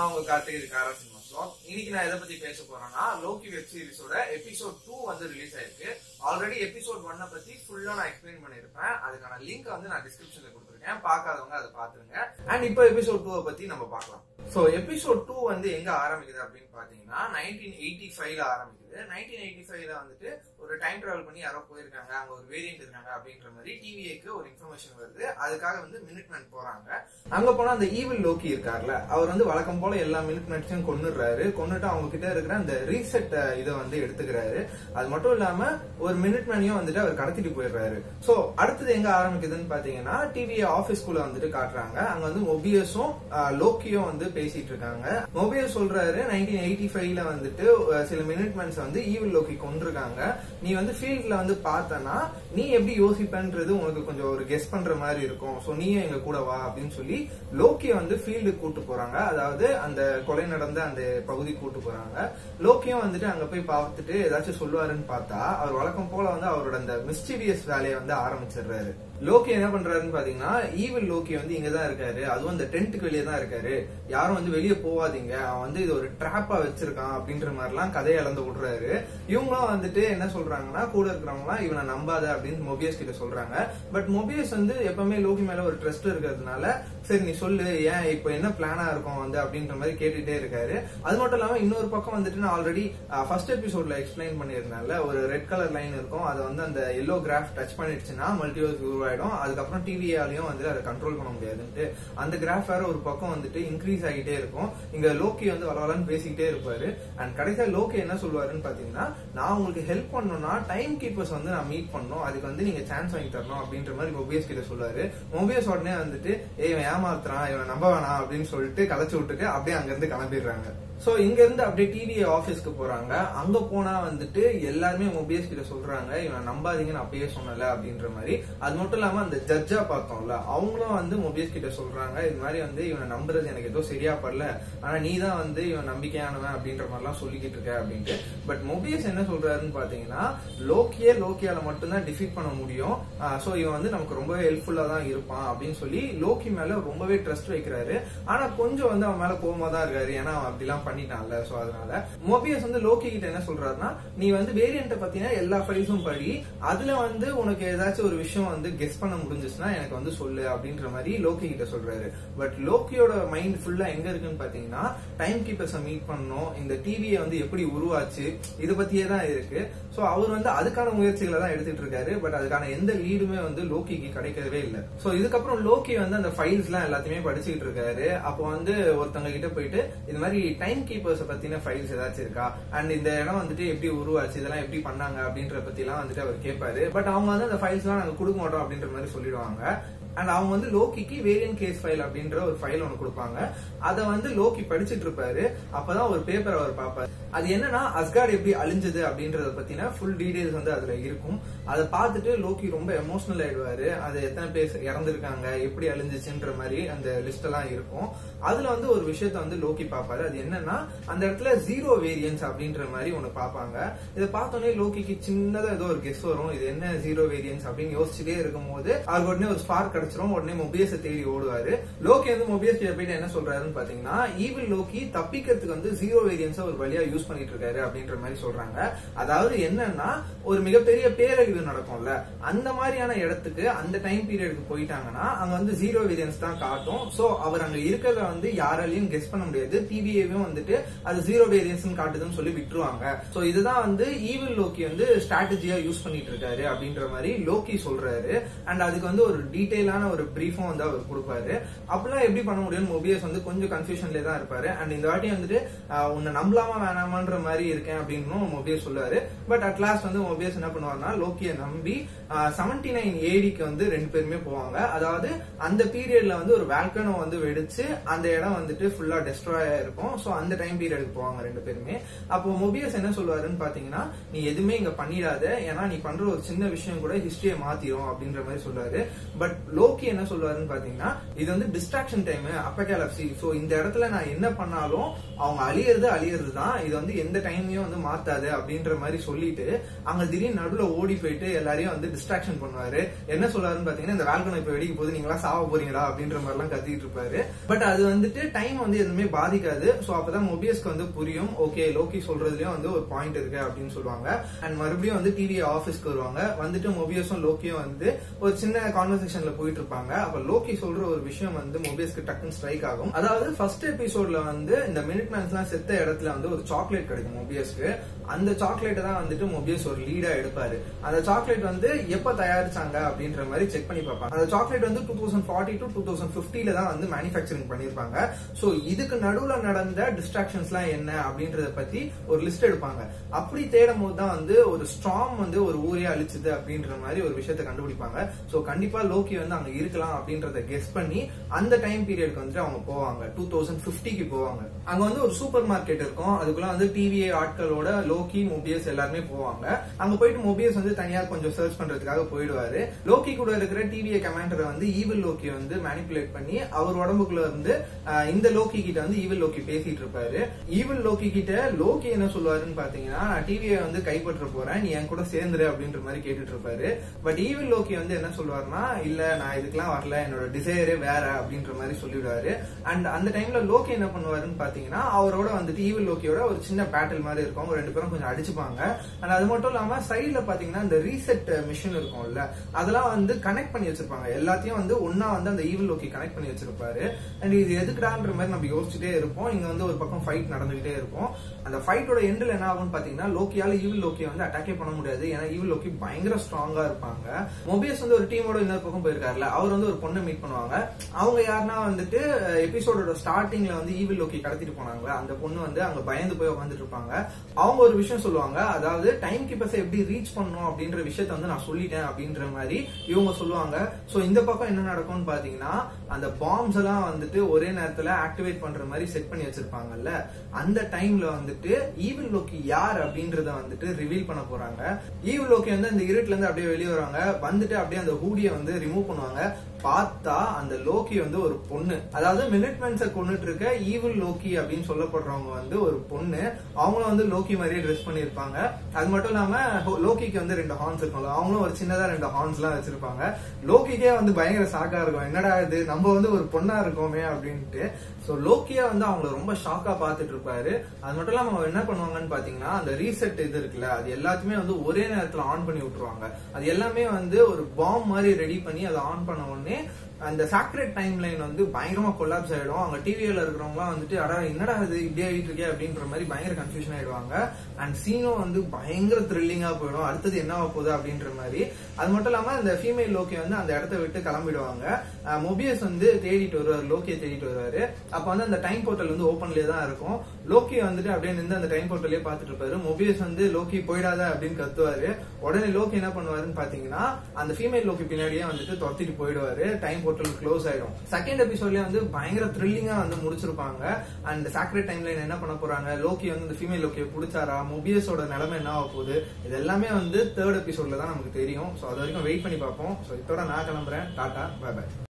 நான் உங்க கார்த்திகை இது காரா சினிமா vlog. இன்னைக்கு நான் எதை பத்தி பேச போறேன்னா லோக்கி வெப் சீரிஸோட எபிசோட் டூ வந்து ரிலீஸ் ஆயிருக்கு ஆல்ரெடி எபிசோட் ஒன்னை பத்தி ஃபுல்லா நான் எக்ஸ்பிளைன் பண்ணிருப்பேன் அதுக்கான லிங்க் வந்து நான் டிஸ்கிரிப்ஷன்ல கொடுத்துருக்கேன் பார்க்காதவங்க அதை பாத்துருங்க அண்ட் இப்போ எபிசோட் டூவை பத்தி நம்ம பார்க்கலாம் சோ எபிசோட் டூ வந்து எங்க ஆரம்பிக்குது அப்படின்னு பாத்தீங்கன்னா நைன்டீன் எயிட்டி ஃபைவ்ல ஆரம்பிக்குது நைன்டீன் எயிட்டி ஃபைவ்ல வந்துட்டு ஒரு டைம் டிராவல் பண்ணி யாரோ போயிருக்காங்க அங்க ஒரு வேரியன்ட் இருக்காங்க அப்படின்ற மாதிரி டிவிஏக்கு ஒரு இன்ஃபர்மேஷன் வருது அதுக்காக வந்து மினிட் மேன் போறாங்க அங்க போனா அந்த ஈவில் லோக்கி இருக்கார்ல அவர் வந்து வழக்கம் போல எல்லா மினிட் மேன்ஸையும் கொன்னுடுறாரு கொன்னுட்டு அவங்க கிட்ட இருக்கிற அந்த ரீசெட் இதை வந்து எடுத்துக்கிறாரு அது மட்டும் இல்லாம ஒரு மினிட் மேனையும் வந்துட்டு அவர் கடத்திட்டு போயிடுறாரு சோ அடுத்தது எங்க ஆரம்பிக்குதுன்னு பாத்தீங்கன்னா டிவி ஆபீஸ்குள்ள வந்துட்டு காட்டுறாங்க அங்க வந்து மொபியஸும் லோக்கியும் வந்து பேசிட்டு இருக்காங்க மொபியஸ் சொல்றாரு நைன்டீன் எயிட்டி ஃபைவ்ல வந்துட்டு அஹ், சில மினிட் மேன்ஸ் வந்து ஈவில் லோக்கி கொண்டிருக்காங்க நீ வந்து ஃபீல்ட்ல வந்து பார்த்தனா நீ எப்படி யோசிப்பன்றது உனக்கு கொஞ்சம் ஒரு கெஸ் பண்ற மாதிரி இருக்கும் சோ நீயும் எங்க கூட வா அப்படின்னு சொல்லி லோக்கிய வந்து ஃபீல்டுக்கு கூட்டு போறாங்க அதாவது அந்த கொலை நடந்த அந்த பகுதி கூட்டு போறாங்க லோக்கியும் வந்துட்டு அங்க போய் பார்த்துட்டு ஏதாச்சும் சொல்லுவாருன்னு பார்த்தா அவர் வழக்கம் போல வந்து அவரோட அந்த மிஸ்டீரியஸ் வேலையை வந்து ஆரம்பிச்சிடுறாரு லோக்கி என்ன பண்றாருன்னு பாத்தீங்கன்னா ஈவில் லோக்கி வந்து இங்கதான் இருக்காரு அதுவும் அந்த டென்ட்டுக்கு வெளியே தான் இருக்காரு யாரும் வந்து வெளியே போவாதீங்க அவன் வந்து இது ஒரு ட்ராப்பா வச்சிருக்கான் அப்படின்ற மாதிரி எல்லாம் கதையை இழந்து விடுறாரு இவங்களும் வந்துட்டு என்ன சொல்றாங்கன்னா கூட இருக்கிறவங்க இவனை நம்பாத அப்படின்னு மொபியஸ் கிட்ட சொல்றாங்க பட் மொபியஸ் வந்து எப்பவுமே லோகி மேல ஒரு ட்ரஸ்ட் இருக்கிறதுனால சரி நீ சொல்லு ஏன் இப்போ என்ன பிளானா இருக்கும் வந்து அப்படின்ற மாதிரி கேட்டுட்டே இருக்காரு அது மட்டும் இல்லாம இன்னொரு பக்கம் வந்துட்டு நான் ஆல்ரெடி ஃபர்ஸ்ட் எபிசோட்ல எக்ஸ்பிளைன் பண்ணியிருந்தேன்ல ஒரு ரெட் கலர் லைன் இருக்கும் அதை வந்து அந்த எல்லோ கிராஃப் டச் பண்ணிடுச்சுன்னா மல்டிவர்ஸ் உருவாயிடும் அதுக்கப்புறம் டிவியாலையும் வந்து அதை கண்ட்ரோல் பண்ண முடியாதுன்ட்டு அந்த கிராஃப் வேற ஒரு பக்கம் வந்துட்டு இன்க்ரீஸ் ஆகிட்டே இருக்கும் இங்க லோக்கி வந்து வளவலன்னு பேசிக்கிட்டே இருப்பாரு அண்ட் கடைசியா லோக்கி என்ன சொல்லுவாருன்னு பாத்தீங்கன்னா நான் உங்களுக்கு ஹெல்ப் பண்ணணும்னா டைம் கீப்பர்ஸ் வந்து நான் மீட் பண்ணணும் அதுக்கு வந்து நீங்க சான்ஸ் வாங்கி தரணும் அப்படின்ற மாதிரி மொபியஸ் கிட்ட சொல்லுவாரு மொபியஸ் உடனே வந்துட்டு ஏய் இவன் ஏமாத்துறான் இவன் நம்ப வேணாம் அப்படின்னு சொல்லிட்டு கலைச்சு விட்டுட்டு அப்படியே அங்க இருந்து கிளம்பிடுறாங்க சோ இங்க இருந்து அப்படியே டிவி ஆபீஸ்க்கு போறாங்க அங்க போனா வந்துட்டு எல்லாருமே மொபியஸ் கிட்ட சொல்றாங்க இவன் நம்பாதீங்கன்னு அப்பயே சொன்னல அப்படின்ற மாதிரி அது மட்டும் இல்லாம அந்த ஜட்ஜா பார்த்தோம்ல அவங்களும் வந்து மொபியஸ் கிட்ட சொல்றாங்க இது மாதிரி வந்து இவனை நம்புறது எனக்கு ஏதோ சரியா படல ஆனா நீ தான் வந்து இவன் நம்பிக்கையானவன் அப்படின்ற மாதிரிலாம் சொல்லிக்கிட்டு இருக்க அப்படின்ட்டு பட் மொபியஸ் என்ன சொல்றாருன்னு பாத்தீங்கன்னா லோக்கியே லோக்கியால மட்டும்தான் டிஃபீட் பண்ண முடியும் சோ இவன் வந்து நமக்கு ரொம்பவே ஹெல்ப்ஃபுல்லா தான் இருப்பான் அப்படின்னு சொல்லி லோக்கி மேல ரொம்பவே ட்ரஸ்ட் வைக்கிறாரு ஆனா கொஞ்சம் வந்து அவன் மேல கோவமா தான் இருக்காரு ஏன்னா அவன் அப்படிலாம் பண்ணிட்டான்ல சோ அதனால மோபியஸ் வந்து லோக்கி கிட்ட என்ன சொல்றாருன்னா நீ வந்து வேரியண்ட பத்தின எல்லா ஃபைல்ஸும் படி அதுல வந்து உனக்கு ஏதாச்சும் ஒரு விஷயம் வந்து கெஸ் பண்ண முடிஞ்சுச்சுன்னா எனக்கு வந்து சொல்லு அப்படின்ற மாதிரி லோக்கி கிட்ட சொல்றாரு பட் லோக்கியோட மைண்ட் ஃபுல்லா எங்க இருக்குன்னு பாத்தீங்கன்னா டைம் கீப்பர்ஸை மீட் பண்ணணும் இந்த டிவியை வந்து எப்படி உருவாச்சு இத பத்தியே தான் இருக்கு சோ அவர் வந்து அதுக்கான முயற்சிகளை தான் எடுத்துட்டு இருக்காரு பட் அதுக்கான எந்த லீடுமே வந்து லோக்கிக்கு கிடைக்கவே இல்லை சோ இதுக்கப்புறம் லோக்கி வந்து அந்த ஃபைல்ஸ் எல்லாம் எல்லாத்தையுமே படிச்சுக்கிட்டு இருக்காரு அப்போ வந்து ஒருத்தவங்க கிட்ட போயிட்டு இந்த மாதிரி டைம் கீப்பர்ஸ் பத்தின ஃபைல்ஸ் ஏதாச்சும் இருக்கா அண்ட் இந்த இடம் வந்துட்டு எப்படி உருவாச்சு இதெல்லாம் எப்படி பண்ணாங்க அப்படின்ற பத்தி எல்லாம் வந்துட்டு அவர் கேட்பாரு பட் அவங்க வந்து அந்த ஃபைல்ஸ் எல்லாம் நாங்க கொடுக்க மாட்டோம் அப்படின்ற மாதிரி சொல்லிடுவாங்க அண்ட் அவங்க வந்து லோக்கிக்கு வேரியன் கேஸ் ஃபைல் அப்படின்ற ஒரு ஃபைல் ஒன்று கொடுப்பாங்க அதை வந்து லோக்கி படிச்சிட்டு இருப்பாரு அப்பதான் ஒரு பேப்பர் அவர் பார்ப்பாரு அது என்னன்னா அஸ்கார்ட் எப்படி அழிஞ்சது அப்படின்றத பத்தின ஃபுல் டீடைல்ஸ் வந்து அதுல இருக்கும் அதை பார்த்துட்டு லோக்கி ரொம்ப எமோஷனல் ஆயிடுவாரு அது எத்தனை பேர் இறந்திருக்காங்க எப்படி அழிஞ்சிச்சுன்ற மாதிரி அந்த லிஸ்ட் எல்லாம் இருக்கும் அதுல வந்து ஒரு விஷயத்த வந்து லோக்கி பார்ப்பாரு அது என்னன்னா அந்த இடத்துல ஜீரோ வேரியன்ஸ் அப்படின்ற மாதிரி ஒண்ணு பார்ப்பாங்க இதை பார்த்தோன்னே லோக்கிக்கு சின்னதா ஏதோ ஒரு கெஸ் வரும் இது என்ன ஜீரோ வேரியன்ஸ் அப்படின்னு யோசிச்சுட்டே இருக்கும் போது அவருக்கு உடனே ஒரு ஸ்பார்க் கிடைச்சிரும் உடனே மொபியஸ தேடி ஓடுவாரு லோக்கி வந்து மொபியஸ் கிட்ட போயிட்டு என்ன சொல்றாருன்னு பாத்தீங்கன்னா ஈவில் லோக்கி தப்பிக்கிறதுக்கு வந்து ஜீரோ வேரியன்ஸா ஒரு வழியா யூஸ் பண்ணிட்டு இருக்காரு அப்படின்ற மாதிரி சொல்றாங்க அதாவது என்னன்னா ஒரு மிகப்பெரிய பேரழிவு நடக்கும்ல அந்த மாதிரியான இடத்துக்கு அந்த டைம் பீரியடுக்கு போயிட்டாங்கன்னா அங்க வந்து ஜீரோ வேரியன்ஸ் தான் காட்டும் சோ அவர் அங்க இருக்கிறத வந்து யாராலையும் கெஸ் பண்ண முடியாது டிவிஏவும் வந்துட்டு அது ஜீரோ வேரியன்ஸ் காட்டுதுன்னு சொல்லி விட்டுருவாங்க சோ இதுதான் வந்து ஈவில் லோக்கி வந்து ஸ்ட்ராட்டஜியா யூஸ் பண்ணிட்டு இருக்காரு அப்படின்ற மாதிரி லோக்கி சொல்றாரு அண்ட் அதுக்கு வந்து ஒரு டீடைலான ஒரு பிரீஃபும் வந்து அவர் கொடுப்பாரு அப்பெல்லாம் எப்படி பண்ண முடியும்னு மொபியஸ் வந்து கொஞ்சம் கன்ஃபியூஷன்ல தான் இருப்பாரு அண்ட் இந்த வாட்டி வந்துட்டு ஆஹ், உன்னை நம்பலாமா வேணாமான்ற மாதிரி இருக்கேன் அப்படின்னு மொபியஸ் சொல்லுவாரு பட் அட் லாஸ்ட் வந்து மொபியஸ் என்ன பண்ணுவாருன்னா லோக்கியை நம்பி செவன்டி நைன் ஏடிக்கு வந்து ரெண்டு பேருமே போவாங்க அதாவது அந்த பீரியட்ல வந்து ஒரு வேல்கனோ வந்து வெடிச்சு அந்த இடம் வந்துட்டு ஃபுல்லா டெஸ்ட்ராய் ஆயிருக்கும் சோ அந்த டைம் பீரியடுக்கு போவாங்க ரெண்டு பேருமே அப்போ மொபியஸ் என்ன சொல்லுவாருன்னு பாத்தீங்கன்னா நீ எதுவுமே இங்க பண்ணிடாத ஏன்னா நீ பண்ற ஒரு சின்ன விஷயம் கூட ஹிஸ்டரியை மாத்திரும் அப்படின்ற மாதிரி சொல்லுவாரு பட் லோக்கி என்ன சொல்லுவாருன்னு பாத்தீங்கன்னா இது வந்து டிஸ்ட்ராக்ஷன் டைம் அப்பகேலப்சி சோ இந்த இடத்துல நான் என்ன பண்ணாலும் அவங்க அழியறது அழியறது தான் இது வந்து எந்த டைமையும் வந்து மாத்தாது அப்படின்ற மாதிரி சொல்லிட்டு அங்க திடீர்னு நடுவுல ஓடி போயிட்டு எல்லாரையும் வந்து டிஸ்ட்ராக்ஷன் பண்ணுவாரு என்ன சொல்றாருன்னு பாத்தீங்கன்னா இந்த வேல்கனை இப்ப வெடிக்க போது நீங்களா சாவ போறீங்களா அப்படின்ற மாதிரி எல்லாம் கத்திட்டு இருப்பாரு பட் அது வந்துட்டு டைம் வந்து எதுவுமே பாதிக்காது சோ அப்பதான் மொபியஸ்க்கு வந்து புரியும் ஓகே லோக்கி சொல்றதுலயும் வந்து ஒரு பாயிண்ட் இருக்கு அப்படின்னு சொல்லுவாங்க அண்ட் மறுபடியும் வந்து டிவி ஆபீஸ்க்கு வருவாங்க வந்துட்டு மொபியஸும் லோக்கியும் வந்து ஒரு சின்ன கான்வர்சேஷன்ல போயிட்டு இருப்பாங்க அப்ப லோக்கி சொல்ற ஒரு விஷயம் வந்து மொபியஸ்க்கு டக்குன்னு ஸ்ட்ரைக் ஆகும் அதாவது ஃபர்ஸ்ட் எபிசோட்ல வந்து இந்த மினிட் மேன்ஸ் எல்லாம் செத்த இடத்துல வந்து ஒரு சாக்லேட் கிடைக்கும் மொபியஸ்க்கு அந்த சாக்லேட்டை தான் வந்துட்டு மொபியஸ் ஒரு லீடா எடுப்பாரு அந்த சாக்லேட் வந்து எப்ப தயாரிச்சாங்க அப்படின்ற மாதிரி செக் பண்ணி பார்ப்பாங்க அந்த சாக்லேட் வந்து two thousand forty to two thousand பிப்டில தான் வந்து மேனுஃபேக்சரிங் பண்ணிருப்பாங்க சோ இதுக்கு நடுவுல நடந்த டிஸ்ட்ராக்ஷன்ஸ் எல்லாம் என்ன அப்படின்றத பத்தி ஒரு லிஸ்ட் எடுப்பாங்க அப்படி தேடும் போது தான் வந்து ஒரு ஸ்ட்ராங் வந்து ஒரு ஊரே அழிச்சுது அப்படின்ற மாதிரி ஒரு விஷயத்தை கண்டுபிடிப்பாங்க சோ கண்டிப்பா லோக்கி வந்து அங்க இருக்கலாம் அப்படின்றத கெஸ் பண்ணி அந்த டைம் பீரியட்க்கு வந்துட்டு அவங்க போவாங்க டூ தௌசண்ட் பிப்டிக்கு போவாங்க அங்க வந்து ஒரு சூப்பர் மார்க்கெட் இருக்கும் அதுக்குள்ள வந்து டிவிஏ ஆட்களோட லோக்கி மொபியஸ் எல்லாருமே போவாங்க அங்க போயிட்டு மொபியஸ் வந்து தனியா கொஞ்சம் சர்ச் பண்றதுக்காக போயிடுவாரு லோக்கி கூட இருக்கிற டிவிஏ கமாண்டரை வந்து ஈவில் லோக்கி வந்து மேனிப்புலேட் பண்ணி அவர் உடம்புக்குள்ள இருந்து ஆஹ், இந்த லோக்கி கிட்ட வந்து ஈவில் லோக்கி பேசிட்டு இருப்பாரு ஈவில் லோக்கி கிட்ட லோக்கி என்ன சொல்லுவாருன்னு பாத்தீங்கன்னா நான் டிவியை வந்து கைப்பற்ற போறேன் நீ என் கூட சேர்ந்துரு அப்படின்ற மாதிரி கேட்டுட்டு இருப்பாரு பட் ஈவில் லோக்கி வந்து என்ன சொல்லுவாருன்னா இல்ல நான் இதுக்கெல்லாம் வரல என்னோட டிசைரே வேற அப்படின்ற மாதிரி சொல்லிடுவாரு அண்ட் அந்த டைம்ல லோக்கி என்ன பண்ணுவாருன்னு பாத்தீங்கன்னா அவரோட வந்துட்டு ஈவில் லோக்கியோட ஒரு சின்ன பேட்டில் மாதிரி இருக்கும் அவங்க ரெண்டு பேரும் கொஞ்சம் அடிச்சுப்பாங்க அண்ட் அது மட்டும் இல்லாம சைடுல பாத்தீங்கன்னா இந்த ரீசெட் மிஷின் இருக்கும்ல அதெல்லாம் வந்து கனெக்ட் பண்ணி வச்சிருப்பாங்க எல்லாத்தையும் வந்து ஒன்னா வந்து அந்த ஈவில் லோக்கி கனெக்ட் பண்ணி வச்சிருப்பாரு அண்ட் இது எதுக்குடான்ற மாதிரி நம்ம யோசிச்சுட்டே இருப்போம் இங்க வந்து ஒரு பக்கம் ஃபைட் நடந்துகிட்டே இருக்கும் அந்த ஃபைட்டோட எண்டில் என்ன ஆகும்னு பாத்தீங்கன்னா லோக்கியால ஈவில் லோக்கியை வந்து அட்டாக்கே பண்ண முடியாது ஏன்னா ஈவில் லோக்கி பயங்கர ஸ்ட்ராங்கா இருப்பாங்க மொபியஸ் வந்து ஒரு டீமோட இன்னொரு பக்கம் போயிருக்காருல அவர் வந்து ஒரு பொண்ணை மீட் பண்ணுவாங்க அவங்க யாருன்னா வந்துட்டு எபிசோடோட ஸ்டார்டிங்ல வந்து ஈவில் லோக்கி கடத்திட்டு போனாங்க அந்த பொண்ணு வந்து அங்க பயந்து போய் உட்காந்துட்டு இருப்பாங்க அவங்க ஒரு விஷயம் சொல்லுவாங்க அதாவது டைம் கீப்பர்ஸ் எப்படி ரீச் பண்ணணும் அப்படின்ற விஷயத்த வந்து நான் சொல்லிட்டேன் அப்படின்ற மாதிரி இவங்க சொல்லுவாங்க சோ இந்த பக்கம் என்ன நடக்கும்னு பாத்தீங்கன்னா அந்த பாம்ஸ் எல்லாம் வந்துட்டு ஒரே நேரத்துல ஆக்டிவேட் பண்ற மாதிரி செட் பண்ணி வச்சிருப்பாங்கல்ல அந்த டைம்ல வந்துட்டு ஈவில் லோக்கி யார் அப்படின்றத வந்துட்டு ரிவீல் பண்ண போறாங்க ஈவில் லோக்கி வந்து அந்த இருட்டுல இருந்து அப்படியே வெளியே வருவாங்க வந்துட்டு அப்படியே அந்த ஹூடியை வந்து ரிமூவ் பண்ணுவாங்க பார்த்தா அந்த லோக்கி வந்து ஒரு பொண்ணு அதாவது மினிட்மென்ஸ கொண்டுட்டு இருக்க ஈவில் லோக்கி அப்படின்னு சொல்லப்படுறவங்க வந்து ஒரு பொண்ணு அவங்களும் வந்து லோக்கி மாதிரியே ட்ரெஸ் பண்ணிருப்பாங்க அது மட்டும் இல்லாம ஹோ- லோக்கிக்கு வந்து ரெண்டு ஹார்ன்ஸ் இருக்கும்ல அவங்களும் ஒரு சின்னதா ரெண்டு ஹார்ன்ஸ் எல்லாம் வச்சிருப்பாங்க லோக்கிக்கே வந்து பயங்கர ஷாக்கா இருக்கும் என்னடா இது நம்ம வந்து ஒரு பொண்ணா இருக்கோமே அப்படின்ட்டு சோ லோக்கியா வந்து அவங்கள ரொம்ப ஷாக்கா பாத்துட்டு இருப்பாரு அது மட்டும் இல்லாம அவங்க என்ன பண்ணுவாங்கன்னு பாத்தீங்கன்னா அந்த ரீசெட் இது இருக்குல்ல அது எல்லாத்தையுமே வந்து ஒரே நேரத்துல ஆன் பண்ணி விட்டுருவாங்க அது எல்லாமே வந்து ஒரு பாம் மாதிரி ரெடி பண்ணி அதை ஆன் பண்ண உடனே அந்த சாக்ரெட் டைம் லைன் வந்து பயங்கரமா கொலாப்ஸ் ஆயிடும் அவங்க டிவியில இருக்கிறவங்களாம் வந்துட்டு அடா என்னடா இது இப்படி ஆயிட்டு இருக்கே அப்படின்ற மாதிரி பயங்கர கன்ஃபியூஷன் ஆயிடுவாங்க அண்ட் சீனும் வந்து பயங்கர த்ரில்லிங்கா போயிடும் அடுத்தது என்ன ஆக போகுது அப்படின்ற மாதிரி அது மட்டும் இல்லாம அந்த ஃபீமேல் லோக்கி வந்து அந்த இடத்த விட்டு கிளம்பிடுவாங்க மொபியஸ் வந்து தேடிட்டு வருவார் லோக்கியை தேடிட்டு வருவாரு அப்ப வந்து அந்த டைம் போர்ட்டல் வந்து ஓப்பன்லயே தான் இருக்கும் லோக்கி வந்துட்டு அப்படியே நின்று அந்த டைம் போர்ட்டலே பார்த்துட்டு இருப்பாரு மொபியஸ் வந்து லோக்கி போயிடாத அப்படின்னு கத்துவாரு உடனே லோக்கி என்ன பண்ணுவாருன்னு பாத்தீங்கன்னா அந்த ஃபீமேல் லோக்கி பின்னாடியே வந்துட்டு துரத்திட்டு போயிடுவாரு டைம் போர்ட்டல் க்ளோஸ் ஆயிடும் செகண்ட் எபிசோட்லயே வந்து பயங்கர த்ரில்லிங்கா வந்து முடிச்சிருப்பாங்க அண்ட் சாக்ரெட் டைம் லைன் என்ன பண்ண போறாங்க லோக்கி வந்து இந்த ஃபீமேல் லோக்கியை பிடிச்சாரா மொபியஸோட நிலைமை என்ன ஆக போகுது இது எல்லாமே வந்து தேர்ட் எபிசோட்ல தான் நமக்கு தெரியும் ஸோ அது வரைக்கும் வெயிட் பண்ணி பார்ப்போம் ஸோ இதோட நான் கிளம்புறேன் டாடா பை பை